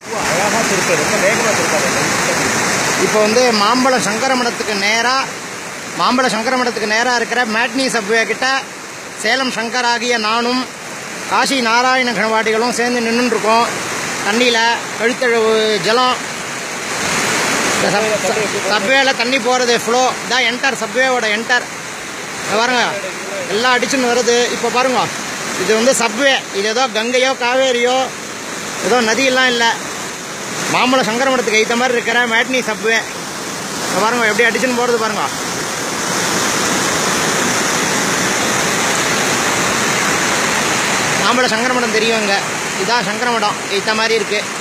அழகாக திருப்பாரு ரொம்ப வேகமாக திருப்பாரு இப்போ வந்து மாம்பழம் சங்கரமடத்துக்கு நேராக மாம்பழம் சங்கரமடத்துக்கு நேராக இருக்கிற மேட்னி சப்வே கிட்ட சேலம் சங்கர் ஆகிய நானும் காசி நாராயண கணவாடிகளும் சேர்ந்து நின்றுருக்கோம் தண்ணியில் கழுத்தழு ஜலம் இந்த சப் சப்வேல தண்ணி போகிறது ஃப்ளோ இதான் என்டர் சப்வேவோட என்டர் பாருங்க எல்லாம் அடிச்சுன்னு வருது இப்போ பாருங்க இது வந்து சப்வே இது ஏதோ கங்கையோ காவேரியோ ஏதோ நதியெல்லாம் இல்லை மாம்பழம் சங்கரமடத்துக்கு ஏற்ற மாதிரி இருக்கிற மேட்னி சப்வே இங்க பாருங்க எப்படி அடிச்சுன்னு போகிறது பாருங்க மாம்பழம் சங்கரமடம் தெரியும் இங்கே இதான் சங்கரமடம் ஏற்ற மாதிரி இருக்குது